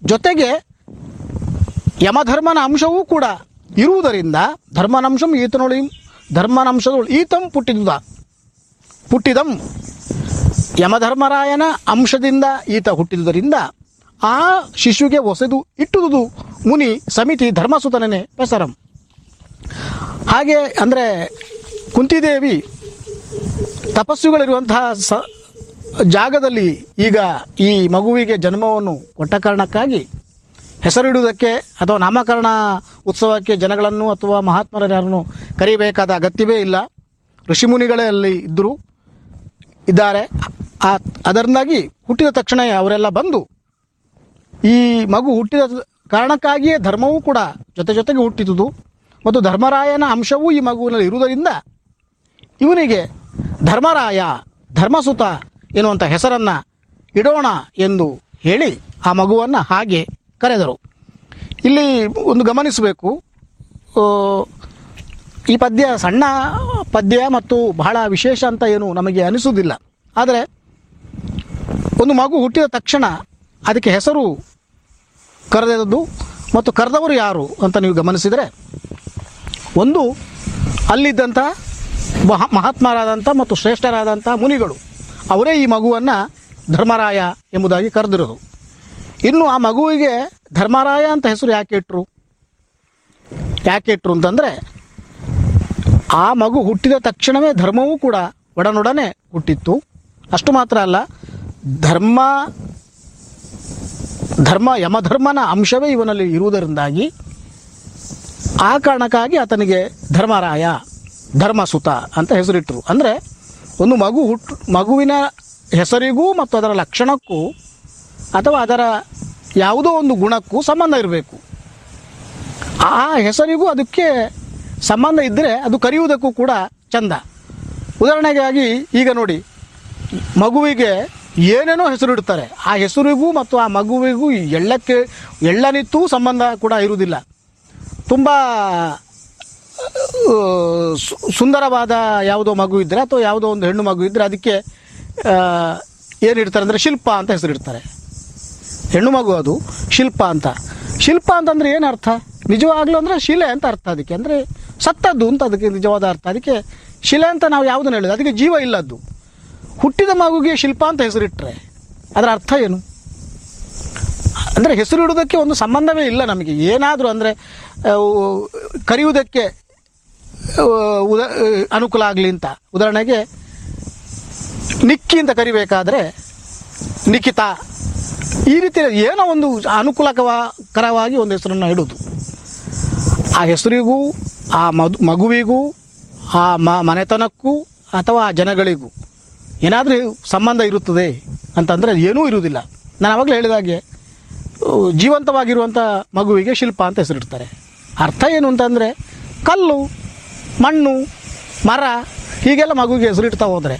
ಜೊತೆಗೆ ಯಮಧರ್ಮನ ಅಂಶವೂ ಕೂಡ ಇರುವುದರಿಂದ ಧರ್ಮನಂಶಂ ಈತನೊಳಿ ಧರ್ಮನಂಶದೊಳು ಈತಂ ಪುಟ್ಟಿದುದ ಪುಟ್ಟಿದಂ ಯಮಧರ್ಮರಾಯನ ಅಂಶದಿಂದ ಈತ ಹುಟ್ಟಿದುದರಿಂದ ಆ ಶಿಶುಗೆ ಒಸೆದು ಇಟ್ಟುದುದು ಮುನಿ ಸಮಿತಿ ಧರ್ಮಸುತನೇ ಪೆಸರಂ ಹಾಗೆ ಅಂದರೆ ಕುಂತಿದೇವಿ ತಪಸ್ಸುಗಳಿರುವಂತಹ ಸ ಜಾಗದಲ್ಲಿ ಈಗ ಈ ಮಗುವಿಗೆ ಜನ್ಮವನ್ನು ಕೊಟ್ಟ ಕಾರಣಕ್ಕಾಗಿ ಹೆಸರಿಡುವುದಕ್ಕೆ ಅಥವಾ ನಾಮಕರಣ ಉತ್ಸವಕ್ಕೆ ಜನಗಳನ್ನು ಅಥವಾ ಮಹಾತ್ಮರನ್ನು ಕರಿಬೇಕಾದ ಅಗತ್ಯವೇ ಇಲ್ಲ ಋಷಿಮುನಿಗಳೇ ಅಲ್ಲಿ ಇದ್ದರು ಇದ್ದಾರೆ ಆ ಅದರಿಂದಾಗಿ ಹುಟ್ಟಿದ ತಕ್ಷಣ ಅವರೆಲ್ಲ ಬಂದು ಈ ಮಗು ಹುಟ್ಟಿದ ಕಾರಣಕ್ಕಾಗಿಯೇ ಧರ್ಮವೂ ಕೂಡ ಜೊತೆ ಜೊತೆಗೆ ಹುಟ್ಟಿದುದು ಮತ್ತು ಧರ್ಮರಾಯನ ಅಂಶವೂ ಈ ಮಗುವಿನಲ್ಲಿ ಇರುವುದರಿಂದ ಇವನಿಗೆ ಧರ್ಮರಾಯ ಧರ್ಮಸುತ ಎನ್ನುವಂಥ ಹೆಸರನ್ನು ಇಡೋಣ ಎಂದು ಹೇಳಿ ಆ ಮಗುವನ್ನು ಹಾಗೆ ಕರೆದರು ಇಲ್ಲಿ ಒಂದು ಗಮನಿಸಬೇಕು ಆ, ಈ ಪದ್ಯ ಸಣ್ಣ ಪದ್ಯ ಮತ್ತು ಬಹಳ ವಿಶೇಷ ಅಂತ ಏನು ನಮಗೆ ಅನಿಸುವುದಿಲ್ಲ ಆದರೆ ಒಂದು ಮಗು ಹುಟ್ಟಿದ ತಕ್ಷಣ ಅದಕ್ಕೆ ಹೆಸರು ಕರೆದದ್ದು ಮತ್ತು ಕರೆದವರು ಯಾರು ಅಂತ ನೀವು ಗಮನಿಸಿದರೆ ಒಂದು ಅಲ್ಲಿದ್ದಂಥ ಮಹ ಮಹಾತ್ಮರಾದಂಥ ಮತ್ತು ಶ್ರೇಷ್ಠರಾದಂಥ ಮುನಿಗಳು ಅವರೇ ಈ ಮಗುವನ್ನು ಧರ್ಮರಾಯ ಎಂಬುದಾಗಿ ಕರೆದಿರೋದು ಇನ್ನು ಆ ಮಗುವಿಗೆ ಧರ್ಮರಾಯ ಅಂತ ಹೆಸರು ಯಾಕೆ ಇಟ್ಟರು ಯಾಕೆ ಇಟ್ಟರು ಅಂತಂದರೆ ಆ ಮಗು ಹುಟ್ಟಿದ ತಕ್ಷಣವೇ ಧರ್ಮವೂ ಕೂಡ ಒಡನೊಡನೆ ಹುಟ್ಟಿತ್ತು ಅಷ್ಟು ಮಾತ್ರ ಅಲ್ಲ ಧರ್ಮ ಧರ್ಮ ಯಮಧರ್ಮನ ಅಂಶವೇ ಇವನಲ್ಲಿ ಇರುವುದರಿಂದಾಗಿ ಆ ಕಾರಣಕ್ಕಾಗಿ ಆತನಿಗೆ ಧರ್ಮರಾಯ ಧರ್ಮಸುತ ಅಂತ ಹೆಸರಿಟ್ಟರು ಅಂದರೆ ಒಂದು ಮಗು ಹುಟ್ಟು ಮಗುವಿನ ಹೆಸರಿಗೂ ಮತ್ತು ಅದರ ಲಕ್ಷಣಕ್ಕೂ ಅಥವಾ ಅದರ ಯಾವುದೋ ಒಂದು ಗುಣಕ್ಕೂ ಸಂಬಂಧ ಇರಬೇಕು ಆ ಹೆಸರಿಗೂ ಅದಕ್ಕೆ ಸಂಬಂಧ ಇದ್ದರೆ ಅದು ಕರೆಯುವುದಕ್ಕೂ ಕೂಡ ಚಂದ ಉದಾಹರಣೆಗಾಗಿ ಈಗ ನೋಡಿ ಮಗುವಿಗೆ ಏನೇನೋ ಹೆಸರಿಡ್ತಾರೆ ಆ ಹೆಸರಿಗೂ ಮತ್ತು ಆ ಮಗುವಿಗೂ ಎಳ್ಳಕ್ಕೆ ಎಳ್ಳನಿತ್ತೂ ಸಂಬಂಧ ಕೂಡ ಇರುವುದಿಲ್ಲ ತುಂಬ ಆ, ಸು- ಸುಂದರವಾದ ಯಾವುದೋ ಮಗು ಇದ್ದರೆ ಅಥವಾ ಯಾವುದೋ ಒಂದು ಹೆಣ್ಣು ಮಗು ಇದ್ದರೆ ಅದಕ್ಕೆ ಏನು ಇಡ್ತಾರೆ ಅಂದರೆ ಶಿಲ್ಪ ಅಂತ ಹೆಸರಿಡ್ತಾರೆ ಹೆಣ್ಣು ಮಗು ಅದು ಶಿಲ್ಪ ಅಂತ ಶಿಲ್ಪ ಅಂತಂದ್ರೆ ಏನು ಅರ್ಥ ನಿಜವಾಗ್ಲೂ ಅಂದರೆ ಶಿಲೆ ಅಂತ ಅರ್ಥ ಅದಕ್ಕೆ ಅಂದರೆ ಸತ್ತದ್ದು ಅಂತ ಅದಕ್ಕೆ ನಿಜವಾದ ಅರ್ಥ ಅದಕ್ಕೆ ಶಿಲೆ ಅಂತ ನಾವು ಯಾವುದನ್ನು ಹೇಳಿದ ಅದಕ್ಕೆ ಜೀವ ಇಲ್ಲದ್ದು ಹುಟ್ಟಿದ ಮಗುಗೆ ಶಿಲ್ಪ ಅಂತ ಹೆಸರಿಟ್ರೆ ಅದರ ಅರ್ಥ ಏನು ಅಂದರೆ ಹೆಸರಿಡುವುದಕ್ಕೆ ಒಂದು ಸಂಬಂಧವೇ ಇಲ್ಲ ನಮಗೆ ಏನಾದರೂ ಅಂದರೆ ಕರೆಯುವುದಕ್ಕೆ ಆ, ಉದ ಅನುಕೂಲ ಆಗಲಿ ಅಂತ ಉದಾಹರಣೆಗೆ ನಿಕ್ಕಿ ಅಂತ ಕರಿಬೇಕಾದ್ರೆ ನಿಖಿತಾ ಈ ರೀತಿ ಏನೋ ಒಂದು ಅನುಕೂಲಕರವಾಗಿ ಒಂದು ಹೆಸರನ್ನು ಇಡೋದು ಆ ಹೆಸರಿಗೂ ಆ ಮಧು ಮಗುವಿಗೂ ಆ ಮ ಮನೆತನಕ್ಕೂ ಅಥವಾ ಆ ಜನಗಳಿಗೂ ಏನಾದರೂ ಸಂಬಂಧ ಇರುತ್ತದೆ ಅಂತಂದರೆ ಏನೂ ಇರುವುದಿಲ್ಲ ನಾನು ಆವಾಗಲೇ ಹೇಳಿದಾಗೆ ಆ, ಜೀವಂತವಾಗಿರುವಂಥ ಮಗುವಿಗೆ ಶಿಲ್ಪ ಅಂತ ಹೆಸರಿಡ್ತಾರೆ ಅರ್ಥ ಏನು ಅಂತಂದರೆ ಕಲ್ಲು ಮಣ್ಣು ಮರ ಹೀಗೆಲ್ಲ ಮಗುವಿಗೆ ಹೆಸರಿಡ್ತಾ ಹೋದರೆ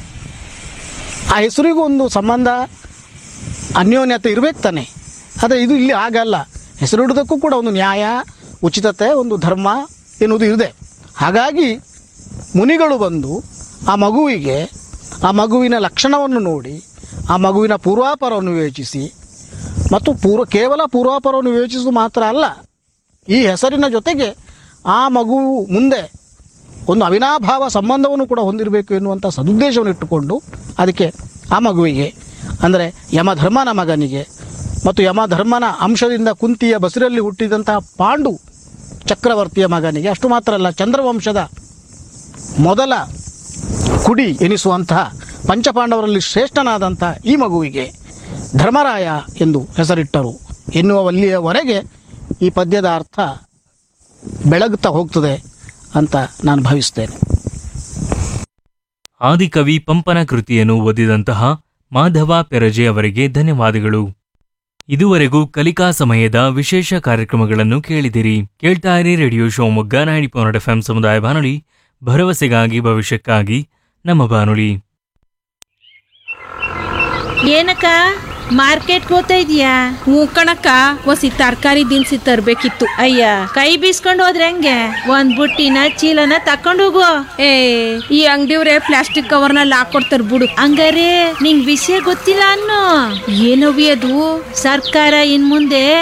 ಆ ಹೆಸರಿಗೂ ಒಂದು ಸಂಬಂಧ ಅನ್ಯೋನ್ಯತೆ ಇರಬೇಕು ತಾನೆ ಆದರೆ ಇದು ಇಲ್ಲಿ ಹಾಗಲ್ಲ ಹೆಸರಿಡುವುದಕ್ಕೂ ಕೂಡ ಒಂದು ನ್ಯಾಯ ಉಚಿತತೆ ಒಂದು ಧರ್ಮ ಎನ್ನುವುದು ಇದೆ ಹಾಗಾಗಿ ಮುನಿಗಳು ಬಂದು ಆ ಮಗುವಿಗೆ ಆ ಮಗುವಿನ ಲಕ್ಷಣವನ್ನು ನೋಡಿ ಆ ಮಗುವಿನ ಪೂರ್ವಾಪರವನ್ನು ವಿವೇಚಿಸಿ ಮತ್ತು ಪೂರ್ವ ಕೇವಲ ಪೂರ್ವಾಪರವನ್ನು ವಿವೇಚಿಸುವುದು ಮಾತ್ರ ಅಲ್ಲ ಈ ಹೆಸರಿನ ಜೊತೆಗೆ ಆ ಮಗು ಮುಂದೆ ಒಂದು ಅವಿನಾಭಾವ ಸಂಬಂಧವನ್ನು ಕೂಡ ಹೊಂದಿರಬೇಕು ಎನ್ನುವಂಥ ಸದುದ್ದೇಶವನ್ನು ಇಟ್ಟುಕೊಂಡು ಅದಕ್ಕೆ ಆ ಮಗುವಿಗೆ ಅಂದರೆ ಯಮಧರ್ಮನ ಮಗನಿಗೆ ಮತ್ತು ಯಮಧರ್ಮನ ಅಂಶದಿಂದ ಕುಂತಿಯ ಬಸಿರಲ್ಲಿ ಹುಟ್ಟಿದಂತಹ ಪಾಂಡು ಚಕ್ರವರ್ತಿಯ ಮಗನಿಗೆ ಅಷ್ಟು ಮಾತ್ರ ಅಲ್ಲ ಚಂದ್ರವಂಶದ ಮೊದಲ ಕುಡಿ ಎನಿಸುವಂತಹ ಪಂಚಪಾಂಡವರಲ್ಲಿ ಶ್ರೇಷ್ಠನಾದಂಥ ಈ ಮಗುವಿಗೆ ಧರ್ಮರಾಯ ಎಂದು ಹೆಸರಿಟ್ಟರು ಎನ್ನುವಲ್ಲಿಯವರೆಗೆ ಈ ಪದ್ಯದ ಅರ್ಥ ಬೆಳಗುತ್ತಾ ಹೋಗ್ತದೆ ಅಂತ ನಾನು ಭಾವಿಸ್ತೇನೆ ಆದಿಕವಿ ಪಂಪನ ಕೃತಿಯನ್ನು ಓದಿದಂತಹ ಮಾಧವ ಪೆರಜೆ ಅವರಿಗೆ ಧನ್ಯವಾದಗಳು ಇದುವರೆಗೂ ಕಲಿಕಾ ಸಮಯದ ವಿಶೇಷ ಕಾರ್ಯಕ್ರಮಗಳನ್ನು ಕೇಳಿದಿರಿ ಕೇಳ್ತಾ ಇರಿ radio Shivamogga ninety point F ಸಮುದಾಯ ಬಾನುಲಿ ಭರವಸೆಗಾಗಿ ಭವಿಷ್ಯಕ್ಕಾಗಿ ನಮ್ಮ ಬಾನುಲಿ ಏನಕ್ಕ ಮಾರ್ಕೆಟ್ಗೆ ಹೋಗ್ತಾ ಇದೀಯಾ ಹ್ಞೂ ಕಣಕ್ಕ ಒಸಿ ತರಕಾರಿ ದಿನಸಿ ತರ್ಬೇಕಿತ್ತು ಅಯ್ಯ ಕೈ ಬೀಸ್ಕೊಂಡು ಹೋದ್ರೆ ಹೆಂಗೆ ಒಂದ್ ಬುಟ್ಟಿನ ಚೀಲನ ತಕೊಂಡು ಹೋಗು ಏ ಈ ಅಂಗಡಿಯವ್ರೆ ಪ್ಲಾಸ್ಟಿಕ್ ಕವರ್ನಲ್ಲಿ ಹಾಕೊಡ್ತಾರ ಬಿಡು ಹಂಗಾರೆ ನಿಂಗ್ ವಿಷಯ ಗೊತ್ತಿಲ್ಲ ಅನ್ನೋ ಏನವಿ ಅದು ಸರ್ಕಾರ ಇನ್ ಮುಂದೆ